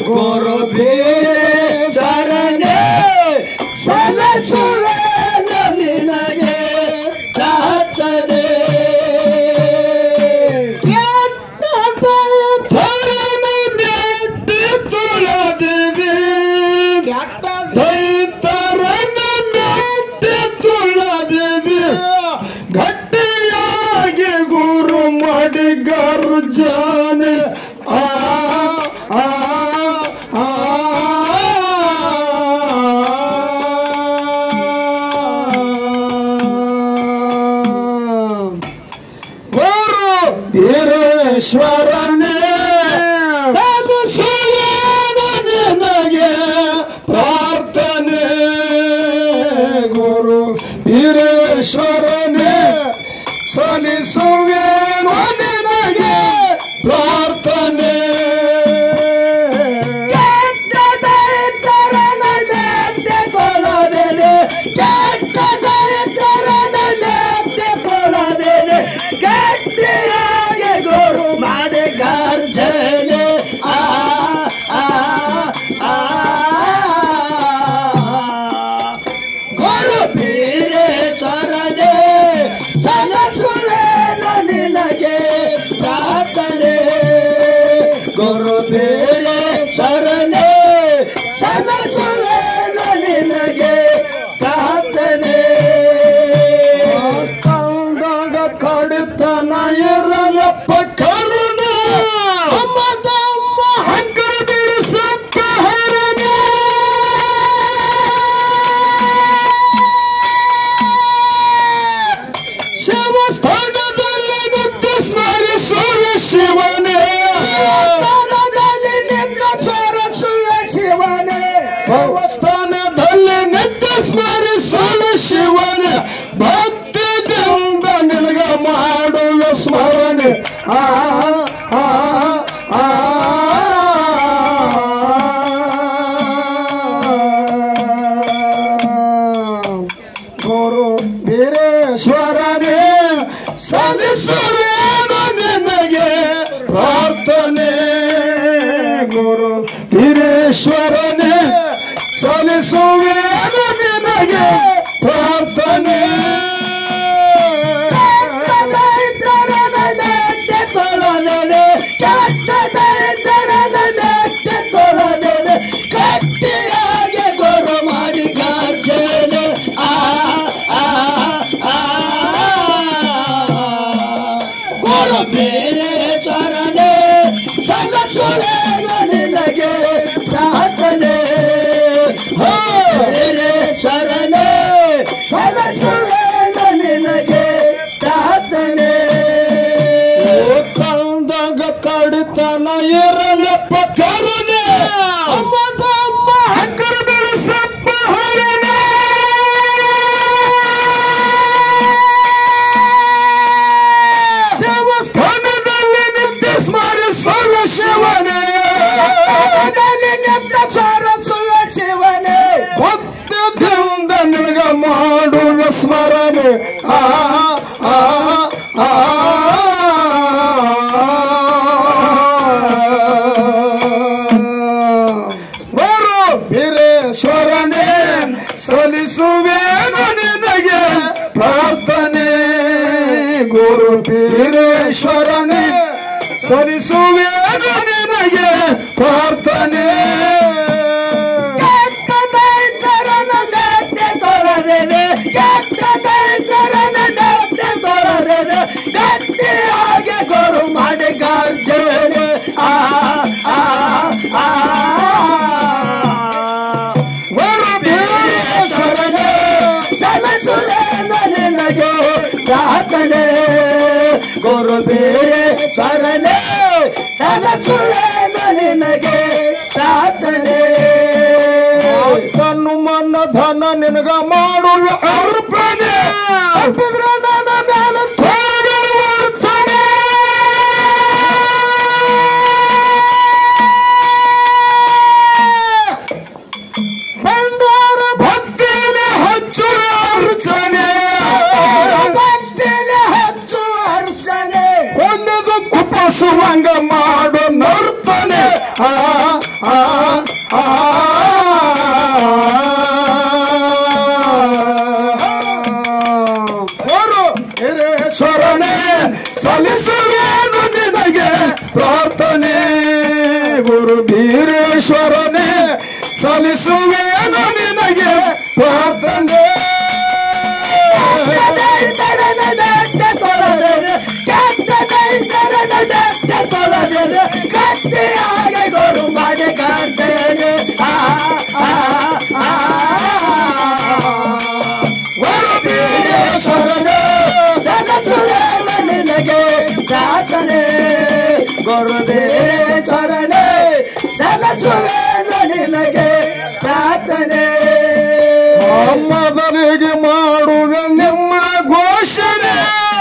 ಗುರು ಶರಣೆ ಸಲಸುವೆ ನಿನಗೆ ಪ್ರಾರ್ಥನೆ ಗಟ್ಟಿಯಾಗಿ ಗುರು ಮಾಡಿ ಗರ್ಜನೆ ಆ ಆ ಆ ಗುರು ವೀರೇಶ್ವರನೇ ಸಲ್ಲಿಸುವೆನು ನಿನಗೆ ಪ್ರಾರ್ಥನೆ ಗುರು ವೀರೇಶ್ವರನೇ ಸಲ್ಲಿಸುವೆನು ನಿನಗೆ ಪ್ರಾರ್ಥನೆ ಗುರು ಮಾಡಿ ಗರ್ಜನೆ ಆ ಆ ಆ ಗುರು ಬೀರೆ ಸರದೆ ಸಲಸುವೆ ನಿನಗೆ ಪ್ರಾರ್ಥನೆ ಗುರು ಬೇರೆ ಶರಣೆ ಸಲಸುವೆ ನಿನಗೆ ಪ್ರಾರ್ಥನೆ ಕಂದಾಗ ಕಡಿತನ ಇರಲಪ್ಪ ಕರುಣ ಅಮ್ಮ ತಮ್ಮ ಹಂಕರ ಬಿಡಿಸಪ್ಪ ಹರಣ ಶಿವಸ್ಥಾನದಲ್ಲಿ ನಿತ್ಯ ಸ್ಮರಿಸುವ ಶಿವನೇ ಸ್ಥಾನದಲ್ಲಿ ನಿನ್ನ ಸರಸುವೆ ಶಿವನೇ ದೇವಸ್ಥಾನದಲ್ಲಿ ನಿತ್ಯ ಸ್ಮರಿಸುವ ಶಿವನೇ ಭಕ್ತಿಯಿಂದ ನಿನಗ ಮಾಡುವ ಸ್ಮರಣೆ ಆ ಆ ಆ ಗುರು ವೀರೇಶ್ವರನೇ ಸಲ್ಲಿಸುವೇನು ನಿನಗೆ ಪ್ರಾರ್ಥನೆ ಗುರು ವೀರೇಶ್ವರನೇ ಸಲ್ಲಿಸುವೇನು ನಿನಗೆ ಪ್ರಾರ್ಥನೆ ಗಟ್ಟಿಯಾಗಿ ಗುರು ಮಾಡಿ ಗಾರ್ಜನೆ ಆ ಆ ಆ ಗುರು ಬೇರೆ ಶರಣೆ ಸಲಸುವೆ ನಿನಗೆ ಪ್ರಾರ್ಥನೆ ಹೋ ಬೇರೆ ಶರಣೆ ಸಲಸುವೆ ನಿನಗೆ ಪ್ರಾರ್ಥನೆ ಕಂದಾಗ ಕಡಿತನ ಇರಲಪ್ಪ ಕರುಣೆ ಅಮ್ಮ ತಮ್ಮ ಹಕ್ಕರ ಬೆಳೆಸಪ್ಪ ಹರಣ ಶಿವಸ್ಥಾನದಲ್ಲಿ ನಿತ್ಯ ಸ್ಮರಿಸುವ ಶಿವನೇ ಸರಸುವೆ ಶಿವನೇ ಭಕ್ತಿಯಿಂದ ನಿನಗ ಮಾಡುವ ಸ್ಮರಣೆ ಆ ಆ ಆ ಗುರು ವೀರೇಶ್ವರನೇ ಸಲ್ಲಿಸುವೇನು ನಿನಗೆ ಪ್ರಾರ್ಥನೆ ಗುರು ವೀರೇಶ್ವರನೇ ಸಲ್ಲಿಸುವೇನು ನಿನಗೆ ಪ್ರಾರ್ಥನೆ ಗಟ್ಟಿಯಾಗಿ ಗುರು ಮಾಡಿ ಗರ್ಜನೆ ಆ ಆ ಆ ಗುರು ವೀರೇಶ್ವರನೇ ಸಲಸುವೆ ನಿನಗೆ ಪ್ರಾರ್ಥನೆ ಗುರು ಬೇರೆ ಶರಣೆ ಸಲಸುವೆ ನಿನಗೆ ಪ್ರಾರ್ಥನೆ ತನ್ನು ಮನ್ನ ಧನ ನಿನಗ ಮಾಡುವ ಅರ್ಪಣೆ ಅರ್ಪಿದ್ರ ನನ್ನ ಮ್ಯಾಲ ತೋರಗಳು ಬರ್ತನೆ ಭಂಡಾರ ಭಕ್ತಿಯಲ್ಲಿ ಹಚ್ಚು ಅರ್ಚನೆ ಭಕ್ತಿಲಿ ಹಚ್ಚು ಅರ್ಚನೆ ಕೊಂಡದು ಕುಪಸುವಂಗ ಮಾಡೋ ನರ್ತನೆ ಆ ಆ ಆ ಗುರು ಹಿರೇಶ್ವರನೇ ಸಲ್ಲಿಸುವೇನು ನಿನಗೆ ಪ್ರಾರ್ಥನೆ ಗುರು ಬೀರೇಶ್ವರನೇ ಸಲ್ಲಿಸುವೇನು ನಿನಗೆ ಪ್ರಾರ್ಥನೆ ಗಟ್ಟಿಯಾಗಿ ಗುರು ಮಾಡಿ ಕಾಡ್ತೇನೆ ಆ ಆ ಆ ಗುರು ಬೀರೇಶ್ವರನೇ ಸದಸುರೇ ನಿನಗೆ ಪ್ರಾರ್ಥನೆ ಗುರುದೇಶ್ವರನೇ ಸದಸುರೇ ನಿನಗೆ ಪ್ರಾರ್ಥನೆ ಮೊದಲಿಗೆ ಮಾಡುವ ನಿಮ್ಮ ಘೋಷಣೆ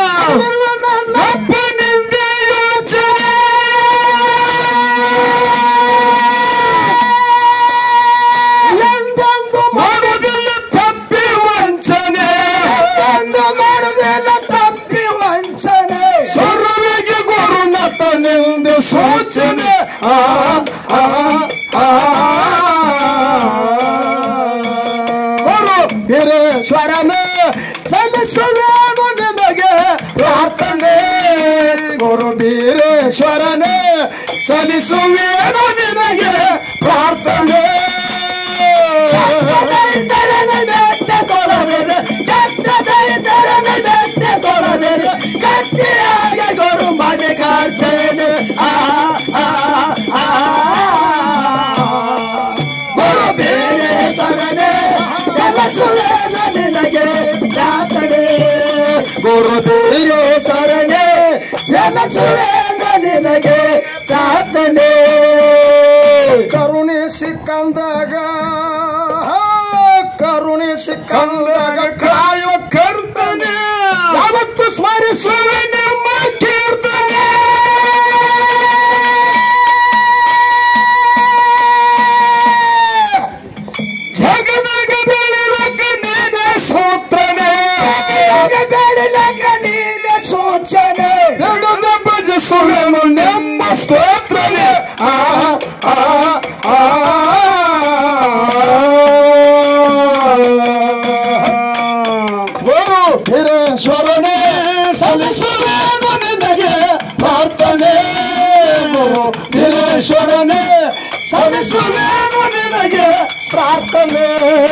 ನಪ್ಪನಿಂದ ಯೋಚನೆ ಎಂದೆಂದು ಮಾಡುವುದಿಲ್ಲ ತಪ್ಪಿ ವಂಚನೆ ಎಂದು ಮಾಡುವುದೆಲ್ಲ ತಪ್ಪಿ ವಂಚನೆ ಸರ್ವಿಗೆ ಗುರುನತನಿಂದ ಸೂಚನೆ ಆ ಆ ಆ ಗುರು ಹಿರೇಶ್ವರನ ಸಲ್ಲಿಸುವೇನು ನಿನಗೆ ಪ್ರಾರ್ಥನೆ ಗುರು ಬೀರೇಶ್ವರನೇ ಸಲ್ಲಿಸುವೇನು ನಿನಗೆ ಪ್ರಾರ್ಥನೆ ಗಟ್ಟಿಯಾಗಿ ಗುರು ಮಾಡಿ ಕಾಡ್ತೇನೆ ಆ ಆ ಆ ಗುರು ಬೇರೆ ಸರನೆ ಸಲಸುವೆ ನಿನಗೆ ಪ್ರಾರ್ಥನೆ ಗುರು ಬೇರೆ ಸರನೆ ಸಲಸುವೆ ನಿನಗೆ ಪ್ರಾರ್ಥನೆ ಕರುಣೆ ಸಿಕ್ಕಂದಾಗ ಕರುಣೆ ಸಿಕ್ಕಂದಾಗ ಕಾಯೋ ಕರ್ತನೆ ಯಾವತ್ತು ಸ್ಮರಿಸುವೆ ನಮ್ಮ ಕೀರ್ತನೆ ಜಗದಾಗ ಬೆಳೆಲಕ್ಕ ನೀನೆ ಸೂತ್ರನೆ ಬೆಳಿಲಕ್ಕ ನೀನೆ ಸೂಚನೆ ನಡೆದ ಭಜಿಸುವೆನು ನಿಮ್ಮ ಸ್ತೋತ್ರನೆ ಆ ಆ ಆ ಗುರು ಹಿರೇಶ್ವರನೇ ಸಲ್ಲಿಸುವೇನು ನಿನಗೆ ಪ್ರಾರ್ಥನೆ ಗುರು ಹಿರೇಶ್ವರನೇ ಸಲ್ಲಿಸುವೇನು ನಿನಗೆ ಪ್ರಾರ್ಥನೆ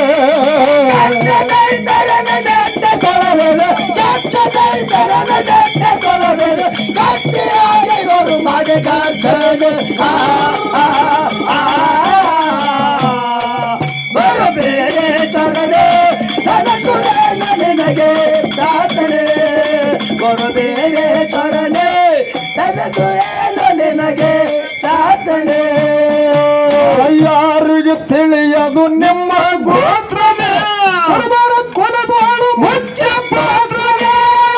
ಬೇರೆ ಚರಣೆ ನಿನಗೆ ಸಾಧನೆ ಯಾರಿಗೆ ತಿಳಿಯದು ನಿಮ್ಮ ಗೋತ್ರನೇ ಹರಬರ ಕೊಲಬಾರು ಮುಖ್ಯ ಪಾತ್ರನೇ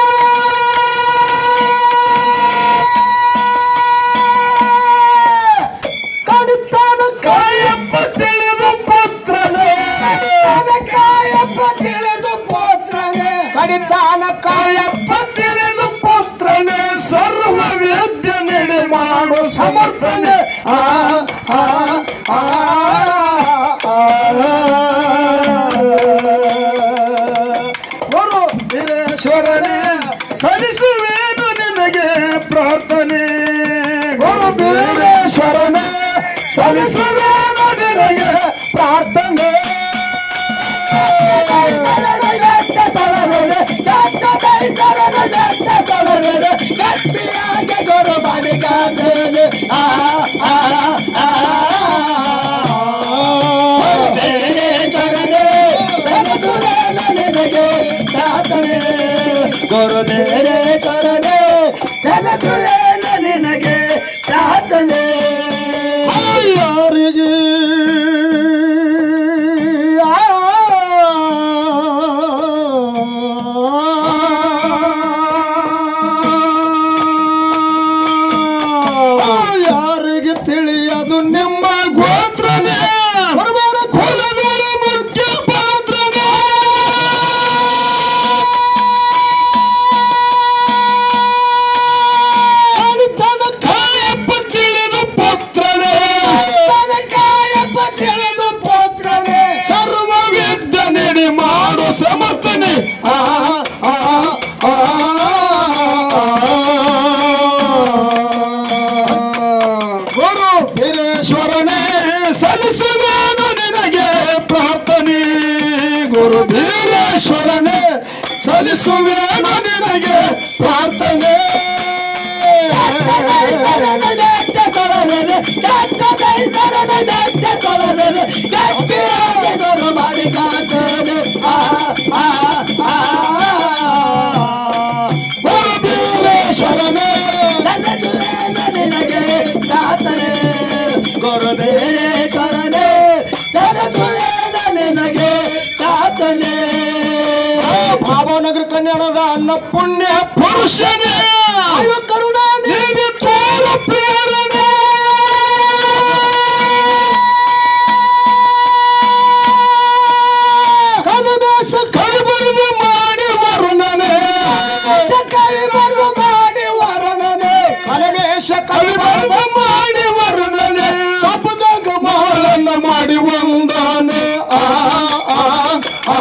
ಕಡಿತಾನ ಕಾಯಪ್ಪ ತಿಳಿದು ಪುತ್ರನೇ ಕಾಯಪ್ಪ ತಿಳಿದು ಪೋತ್ರನೆ ಕಡಿತಾನ ಕಾಯಪ್ಪ ತಿಳಿದು ಪುತ್ರನೇ ಸರ್ವ ವೇದ್ಯ ನಡೆ ಮಾಡು ಸಮರ್ಥನೆ ಆ ಆ ಆ ಆ. ಗುರು ವೀರೇಶ್ವರನೇ ಸಲ್ಲಿಸುವೇನು ನಿನಗೆ ಪ್ರಾರ್ಥನೆ ಗುರು ವೀರೇಶ್ವರನೇ ಸಲ್ಲಿಸುವೇನು ನಿನಗೆ ಪ್ರಾರ್ಥನೆ ಗಟ್ಟಿಯಾಗಿ ಗುರು ಬಲಿಗಾದಲೆ ಆ ಆ ಆ ಬೇರೆ ಚರಣೆ ಬೆಳೆದುವೆ ನನಗೆ ಸಾಧನೆ ಗುರು ಬೇರೆ ಚರಣೆ ಬೆಳೆದುವೆ ನಿನಗೆ ಸಾಧನೆ ಯಾರಿಗೆ ಯಾರಿಗೆ ತಿಳಿಯದು ನಿಮ್ಮ ಗೋತ್ರನೇ ಬರಬಾರ ಕುಲದೊಳ ಮುಖ್ಯ ಪಾತ್ರನೇ ತನ ಕಾಯಪ್ಪ ತಿಳಿದು ಪುತ್ರನೇ ಗುರು ಬೀರೇಶ್ವರನೇ ಸಲ್ಲಿಸುವೇನು ನಿನಗೆ ಪ್ರಾರ್ಥನೆ ಗುರು ಬೀರೇಶ್ವರನೇ ಗುರುಬೇರೇಶ್ವರನೇ ನನಗೆ ತಾತನೇ ಭಾವನಗರ ಕಲ್ಯಾಣದ ಅನ್ನ ಪುಣ್ಯ ಪುರುಷನೇ ಕರುಣಾನಿಧಿ ತೋರ ಪ್ರೇರಣೆ ಕನದಾಸ ಕೈಬಡಿದು ಮಾಡಿ ವರುಣನೆ ಕೈಬಾರ್ದು ಮಾಡಿ ವರಣನೆ ಕನವೇಶ ಕೈಬಡಿದು ಮಾಡಿ ವರುಣನೆ ಸಪದಾಗ ಮಾಲನ್ನ ಮಾಡಿ ಒಂದಾನೆ ಆ ಆ ಆ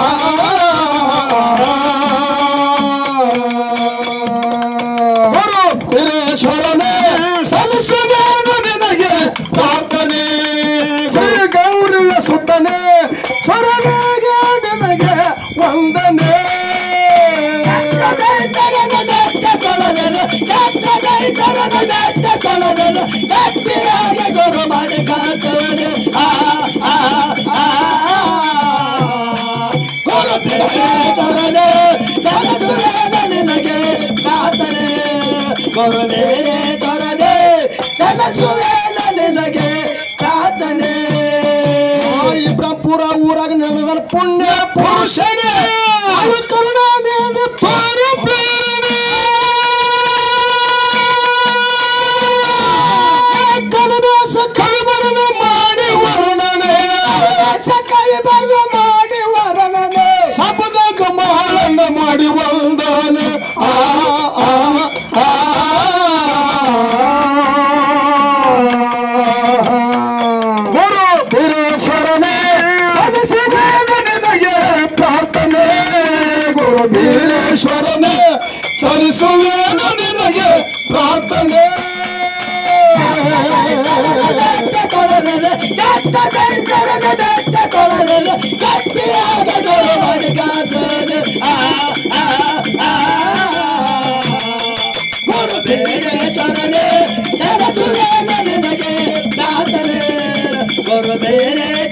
ಗುರು ವೀರೇಶ್ವರನೇ ಸಲ್ಲಿಸುವೇನು ನಿನಗೆ ಪ್ರಾರ್ಥನೆ ಶ್ರೀ ಗೌರಿಯ ಸುತ್ತನೆ ಸ್ವರನಾಗೆ ನಿನಗೆ ವಂದನೆ ಗುರು ಮಾಡಿ ಕಾಸನೆ ಆ ಆ ಆ ಗುರು ಬೇರೆ ನಿನಗೆ ಕಾತನೆ ಗುರು ಬೇರೆ ತೊರನೆ ಚಲಸುವೇನ ನಿನಗೆ ಕಾತನೆ ಇಬ್ರಾಂಪುರ ಊರಾಗ ನಡೆದ ಪುಣ್ಯ ಪುರುಷನೇ ಅವ ಕರುಣಾದೇವಿ ತೋರ ಪ್ರೇರಣೆ ಕನದಾಸ ಕೈಬರನ ಮಾಡಿ ವರ್ಣನೆ ಕೈ ಬರ್ದು ಮಾಡಿ ವರಣನೆ ಸಬದಾಗ ಮಾಳನ್ನ ಮಾಡಿ ವಂದನೆ ಆ ಆ ಆ ಗುರು ಬೀರೇಶ್ವರನೇ ಅನಿಸಿದೇನು ನಿನಗೆ ಪ್ರಾರ್ಥನೆ ಗುರು ಬೀರೇಶ್ವರನೇ ಸಲ್ಲಿಸುವೇನು ನಿನಗೆ ಪ್ರಾರ್ಥನೆ ಗುರು ಬೇರೆ